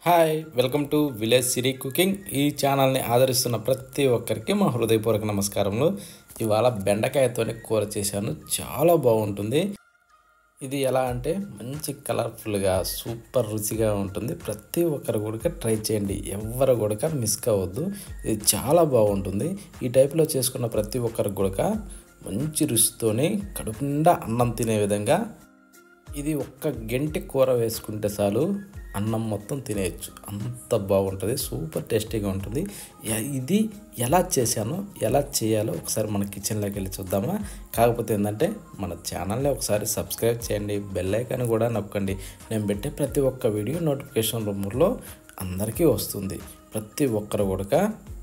hi welcome to village Siri cooking ఈ ఛానల్ని ఆదరిస్తున్న ప్రతి ఒక్కరికి మా హృదయపూర్వక నమస్కారములు ఇవాళ బెండకాయతోనే కూర చేశాను చాలా బాగుంటుంది ఇది ఎలా అంటే మంచి కలర్ఫుల్గా సూపర్ రుచిగా ఉంటుంది ప్రతి ఒక్కరు కూడా ట్రై చేయండి ఎవరు కూడా మిస్ కావద్దు ఇది చాలా బాగుంటుంది ఈ టైప్లో చేసుకున్న ప్రతి ఒక్కరు కూడా మంచి రుచితోని కడుపు నిండా అన్నం తినే విధంగా ఇది ఒక్క గంటి కూర వేసుకుంటే చాలు అన్నం మొత్తం తినేయచ్చు అంత బాగుంటుంది సూపర్ టేస్టీగా ఉంటుంది య- ఇది ఎలా చేశానో ఎలా చేయాలో ఒకసారి మన కిచెన్లోకి వెళ్ళి చూద్దామా కాకపోతే ఏంటంటే మన ఛానల్ని ఒకసారి సబ్స్క్రైబ్ చేయండి బెల్ ఐకాన్ కూడా నొక్కండి నేను పెట్టే ప్రతి ఒక్క వీడియో నోటిఫికేషన్ రూమ్లో అందరికీ వస్తుంది ప్రతి ఒక్కరు కూడా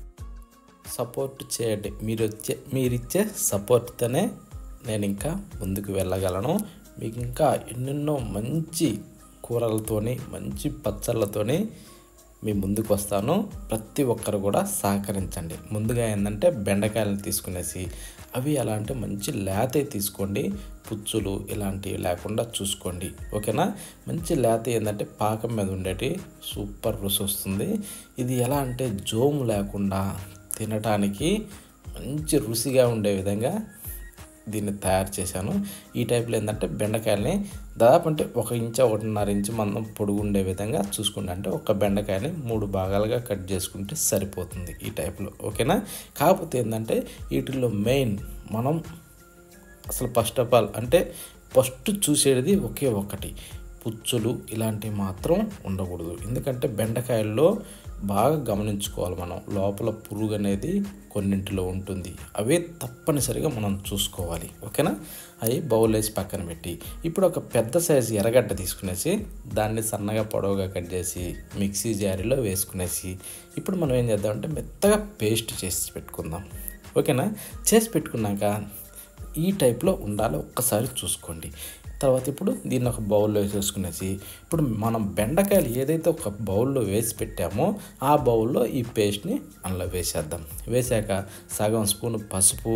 సపోర్ట్ చేయండి మీరు వచ్చే మీరిచ్చే సపోర్ట్తోనే నేను ఇంకా ముందుకు వెళ్ళగలను మీకు ఇంకా ఎన్నెన్నో మంచి కూరలతోని మంచి పచ్చళ్ళతోని మీ ముందుకు వస్తాను ప్రతి ఒక్కరు కూడా సహకరించండి ముందుగా ఏంటంటే బెండకాయలను తీసుకునేసి అవి ఎలా అంటే మంచి లేతే తీసుకోండి పుచ్చులు ఇలాంటివి లేకుండా చూసుకోండి ఓకేనా మంచి లేత ఏంటంటే పాకం మీద ఉండేటి సూపర్ రుచి వస్తుంది ఇది ఎలా అంటే జోము లేకుండా తినటానికి మంచి రుచిగా ఉండే విధంగా దీన్ని తయారు చేశాను ఈ టైప్లో ఏంటంటే బెండకాయల్ని దాదాపు అంటే ఒక ఇంచు ఒకటిన్నర ఇంచు మందం పొడుగు ఉండే విధంగా చూసుకుంటే అంటే ఒక బెండకాయని మూడు భాగాలుగా కట్ చేసుకుంటే సరిపోతుంది ఈ టైప్లో ఓకేనా కాకపోతే ఏంటంటే వీటిల్లో మెయిన్ మనం అసలు ఫస్ట్ ఆఫ్ ఆల్ అంటే ఫస్ట్ చూసేది ఒకే ఒక్కటి పుచ్చులు ఇలాంటివి మాత్రం ఉండకూడదు ఎందుకంటే బెండకాయల్లో బాగా గమనించుకోవాలి మనం లోపల పురుగు అనేది కొన్నింటిలో ఉంటుంది అవే తప్పనిసరిగా మనం చూసుకోవాలి ఓకేనా అవి బౌల్ వేసి పక్కన పెట్టి ఇప్పుడు ఒక పెద్ద సైజు ఎర్రగడ్డ తీసుకునేసి దాన్ని సన్నగా పొడవుగా కట్ చేసి మిక్సీ జారీలో వేసుకునేసి ఇప్పుడు మనం ఏం చేద్దామంటే మెత్తగా పేస్ట్ చేసి పెట్టుకుందాం ఓకేనా చేసి పెట్టుకున్నాక ఈ టైప్లో ఉండాలి ఒక్కసారి చూసుకోండి తర్వాత ఇప్పుడు దీన్ని ఒక బౌల్లో వేసేసుకునేసి ఇప్పుడు మనం బెండకాయలు ఏదైతే ఒక బౌల్లో వేసి పెట్టామో ఆ బౌల్లో ఈ పేస్ట్ని అందులో వేసేద్దాం వేసాక సగం స్పూన్ పసుపు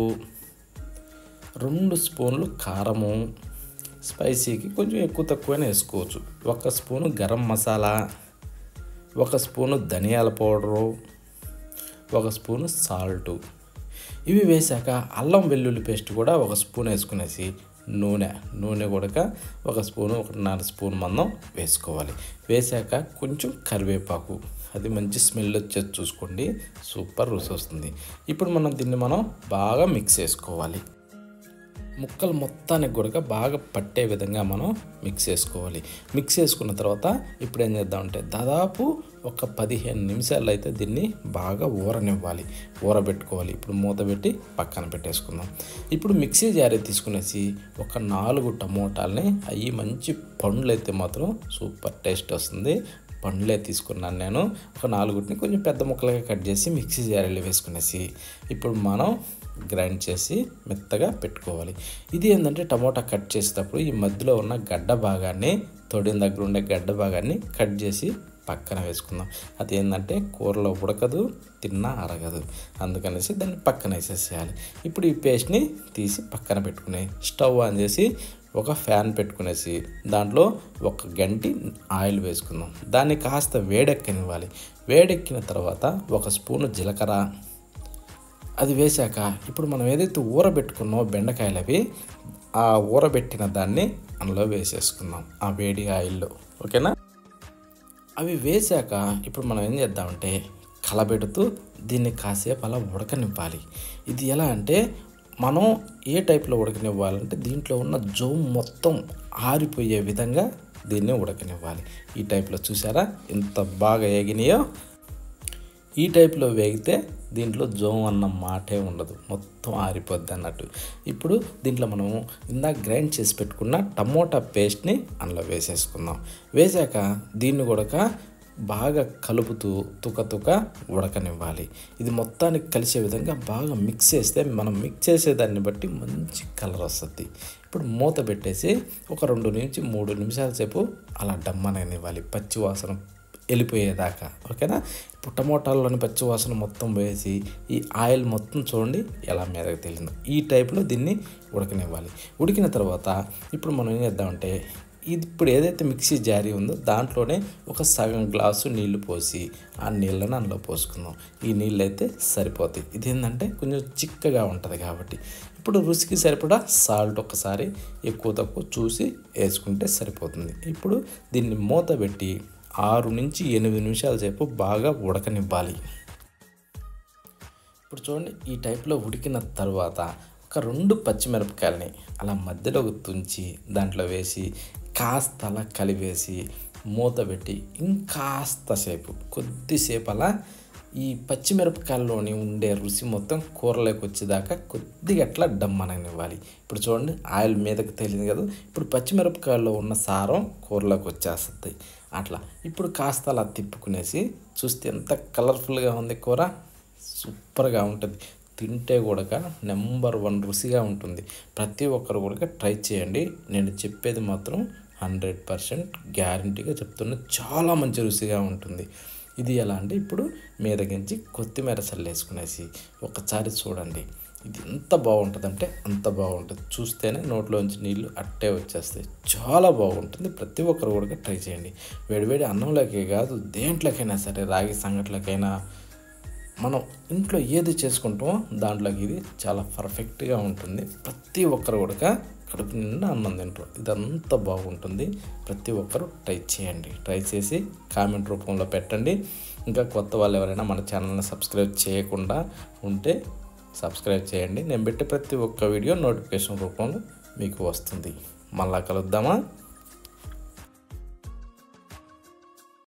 రెండు స్పూన్లు కారము స్పైసీకి కొంచెం ఎక్కువ తక్కువైనా వేసుకోవచ్చు ఒక స్పూను గరం మసాలా ఒక స్పూను ధనియాల పౌడరు ఒక స్పూను సాల్టు ఇవి వేసాక అల్లం వెల్లుల్లి పేస్ట్ కూడా ఒక స్పూన్ వేసుకునేసి నూనె నూనె కూడా ఒక స్పూను ఒకటిన్నర స్పూన్ మందం వేసుకోవాలి వేసాక కొంచెం కరివేపాకు అది మంచి స్మెల్ వచ్చేది చూసుకోండి సూపర్ రుచి వస్తుంది ఇప్పుడు మనం దీన్ని మనం బాగా మిక్స్ చేసుకోవాలి ముక్కలు మొత్తానికి కూడా బాగా పట్టే విధంగా మనం మిక్స్ చేసుకోవాలి మిక్స్ చేసుకున్న తర్వాత ఇప్పుడు ఏం చేద్దామంటే దాదాపు ఒక పదిహేను నిమిషాలు అయితే దీన్ని బాగా ఊరనివ్వాలి ఊరబెట్టుకోవాలి ఇప్పుడు మూత పెట్టి పక్కన పెట్టేసుకుందాం ఇప్పుడు మిక్సీ జారీ తీసుకునేసి ఒక నాలుగు టమోటాలని అవి మంచి పండ్లు అయితే మాత్రం సూపర్ టేస్ట్ వస్తుంది పండ్లే తీసుకున్నాను నేను ఒక నాలుగుటిని కొంచెం పెద్ద ముక్కలుగా కట్ చేసి మిక్సీ జారీలో వేసుకునేసి ఇప్పుడు మనం గ్రైండ్ చేసి మెత్తగా పెట్టుకోవాలి ఇది ఏంటంటే టమోటా కట్ చేసేటప్పుడు ఈ మధ్యలో ఉన్న గడ్డ భాగాన్ని తొడిన దగ్గర ఉండే గడ్డ భాగాన్ని కట్ చేసి పక్కన వేసుకుందాం అది ఏంటంటే కూరలో ఉడకదు తిన్నా అరగదు అందుకనేసి దాన్ని పక్కన వేసేసేయాలి ఇప్పుడు ఈ పేస్ట్ని తీసి పక్కన పెట్టుకుని స్టవ్ ఆన్ చేసి ఒక ఫ్యాన్ పెట్టుకునేసి దాంట్లో ఒక గంటి ఆయిల్ వేసుకుందాం దాన్ని కాస్త వేడెక్కనివ్వాలి వేడెక్కిన తర్వాత ఒక స్పూను జీలకర్ర అది వేశాక ఇప్పుడు మనం ఏదైతే ఊరబెట్టుకున్నామో బెండకాయలు అవి ఆ ఊరబెట్టిన దాన్ని అందులో వేసేసుకుందాం ఆ వేడి ఆయిల్లో ఓకేనా అవి వేశాక ఇప్పుడు మనం ఏం చేద్దామంటే కలబెడుతూ దీన్ని కాసేపు అలా ఉడకనివ్వాలి ఇది ఎలా అంటే మనం ఏ టైప్లో ఉడకనివ్వాలంటే దీంట్లో ఉన్న జోమ్ మొత్తం ఆరిపోయే విధంగా దీన్ని ఉడకనివ్వాలి ఈ టైప్లో చూసారా ఎంత బాగా ఏగినాయో ఈ టైప్లో వేగితే దీంట్లో జోమ్ అన్న మాటే ఉండదు మొత్తం ఆరిపోద్ది అన్నట్టు ఇప్పుడు దీంట్లో మనము ఇందాక గ్రైండ్ చేసి పెట్టుకున్న టమోటా పేస్ట్ని అందులో వేసేసుకుందాం వేసాక దీన్ని కూడా బాగా కలుపుతూ తుక తుక ఉడకనివ్వాలి ఇది మొత్తానికి కలిసే విధంగా బాగా మిక్స్ చేస్తే మనం మిక్స్ చేసేదాన్ని బట్టి మంచి కలర్ వస్తుంది ఇప్పుడు మూత పెట్టేసి ఒక రెండు నుంచి మూడు నిమిషాల సేపు అలా డమ్మననివ్వాలి పచ్చి వాసన వెళ్ళిపోయేదాకా ఓకేనా ఇప్పుడు టమోటాల్లోని పచ్చి వాసన మొత్తం వేసి ఈ ఆయిల్ మొత్తం చూడండి ఎలా మీదకి తెలియదు ఈ టైప్లో దీన్ని ఉడకనివ్వాలి ఉడికిన తర్వాత ఇప్పుడు మనం ఏం చేద్దామంటే ఇది ఇప్పుడు ఏదైతే మిక్సీ జారీ ఉందో దాంట్లోనే ఒక సగం గ్లాసు నీళ్లు పోసి ఆ నీళ్ళని అందులో పోసుకుందాం ఈ నీళ్ళు అయితే సరిపోతాయి ఇది ఏంటంటే కొంచెం చిక్కగా ఉంటుంది కాబట్టి ఇప్పుడు రుచికి సరిపడా సాల్ట్ ఒకసారి ఎక్కువ తక్కువ చూసి వేసుకుంటే సరిపోతుంది ఇప్పుడు దీన్ని మూత పెట్టి ఆరు నుంచి ఎనిమిది నిమిషాల సేపు బాగా ఉడకనివ్వాలి ఇప్పుడు చూడండి ఈ టైప్లో ఉడికిన తర్వాత ఒక రెండు పచ్చిమిరపకాయలని అలా మధ్యలోకి తుంచి దాంట్లో వేసి కాస్త అలా కలిపేసి మూత పెట్టి ఇంకాస్త సేపు కొద్దిసేపు అలా ఈ పచ్చిమిరపకాయల్లోని ఉండే రుచి మొత్తం కూరలోకి వచ్చేదాకా కొద్దిగా అట్లా డమ్మననివ్వాలి ఇప్పుడు చూడండి ఆయిల్ మీదకి తేలింది కదా ఇప్పుడు పచ్చిమిరపకాయల్లో ఉన్న సారం కూరలోకి వచ్చేస్తుంది అట్లా ఇప్పుడు కాస్త అలా తిప్పుకునేసి చూస్తే ఎంత కలర్ఫుల్గా ఉంది కూర సూపర్గా ఉంటుంది తింటే కూడా నెంబర్ వన్ రుచిగా ఉంటుంది ప్రతి ఒక్కరు కూడా ట్రై చేయండి నేను చెప్పేది మాత్రం హండ్రెడ్ పర్సెంట్ గ్యారంటీగా చెప్తున్నా చాలా మంచి రుచిగా ఉంటుంది ఇది ఎలా అంటే ఇప్పుడు మీదకించి కొత్తిమీర చల్లేసుకునేసి ఒకసారి చూడండి ఇది ఎంత బాగుంటుందంటే అంత బాగుంటుంది చూస్తేనే నోట్లోంచి నీళ్ళు అట్టే వచ్చేస్తాయి చాలా బాగుంటుంది ప్రతి ఒక్కరు కూడా ట్రై చేయండి వేడివేడి అన్నంలోకే కాదు దేంట్లోకైనా సరే రాగి సంగట్లకైనా మనం ఇంట్లో ఏది చేసుకుంటామో దాంట్లోకి ఇది చాలా పర్ఫెక్ట్గా ఉంటుంది ప్రతి ఒక్కరు కూడా కడుపు నిండా అన్నం తింటారు ఇదంతా బాగుంటుంది ప్రతి ఒక్కరు ట్రై చేయండి ట్రై చేసి కామెంట్ రూపంలో పెట్టండి ఇంకా కొత్త వాళ్ళు ఎవరైనా మన ఛానల్ని సబ్స్క్రైబ్ చేయకుండా ఉంటే సబ్స్క్రైబ్ చేయండి నేను పెట్టే ప్రతి ఒక్క వీడియో నోటిఫికేషన్ రూపంలో మీకు వస్తుంది మళ్ళా కలుద్దామా